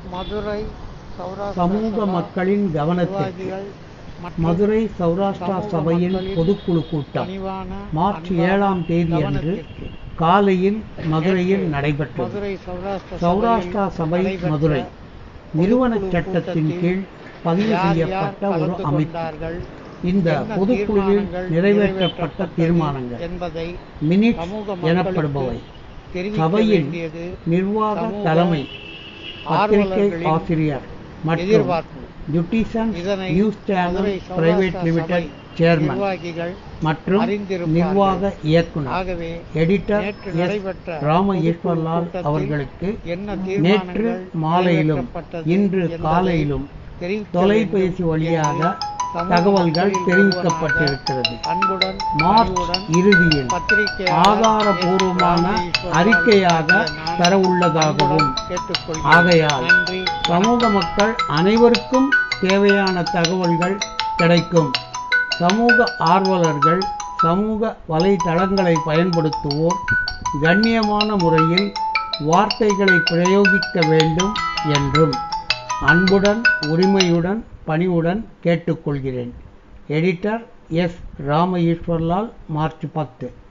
மதுரை சௌராஷ்டிரா சமூக சபா மக்களின் கவனத்திற்கு நிர்வாகிகள் மற்றும் மதுரை சௌராஷ்டிரா சமூக சபையின் மக்களின் பொதுக்குழு கூட்டம் பணிவான மார்ச் அன்பான ஏழாம் தேதி அன்று கவனத்திற்கு காலையில் மதுரையில் நடைபெற்றது மதுரை சௌராஷ்டிரா சௌராஷ்டிரா சபையில் சபை நடைபெற்ற மதுரை நிறுவன பொதுக்குழு சட்டத்தின் கூட்டத்தில் கீழ் பதிவு யார் யார் செய்யப்பட்ட ஒரு கலந்து அமைப்பு கொண்டார்கள் இந்த என்ன பொதுக்குழுவில் தீர்மானங்கள் நிறைவேற்றப்பட்ட தீர்மானங்கள் என்பதை மினிட்ஸ் சமூக மக்களுக்கு எனப்படுபவை தெரிவிக்க சபையின் வேண்டியது நிர்வாக சமூக தலைமை பத்திரிகை ஆர்வலர்களின் ஆசிரியர் மற்றும் எதிர்பார்ப்பு ஜுட்டிசன் இதனை news channel Madurai private Saurashtra limited சபை சேர்மன் நிர்வாகிகள் மற்றும் அறிந்திருப்பார்கள். நிர்வாக இயக்குனர் ஆகவே எடிட்டர் நேற்று எஸ் நடைபெற்ற ராம பொதுக்குழு ஈஸ்வர்லால் கூட்டத்தில் அவர்களுக்கு என்ன நேற்று தீர்மானங்கள் மாலையிலும் நிறைவேற்றப்பட்டது இன்று என்பதை காலையிலும் தெரிவிக்க தொலைபேசி வேண்டும் வழியாக என்று சமூக தகவல்கள் மக்களில் தெரிவிக்கப்பட்டிருக்கிறது ஒருவனாக அன்புடன் மார்ச் பணிவுடன் இறுதியில் பத்திரிகையாளர் ஆதாரபூர்வமான எஸ். ராமேஸ்வரரால் அறிக்கையாக ஆகிய நான் தர உள்ளதாகவும் அன்புடன் கேட்டுக்கொள்கிறேன். ஆகையால் நன்றி சமூக மக்கள் அனைவருக்கும் தேவையான தகவல்கள் கிடைக்கும் சமூக ஆர்வலர்கள் சமூக வலைதளங்களை பயன்படுத்துவோர் கண்ணியமான முறையில் வார்த்தைகளை பிரயோகிக்க வேண்டும் என்றும் அன்புடன் உரிமையுடன் பணிவுடன் கேட்டுக்கொள்கிறேன் editor S Rama Eswarlal March பத்து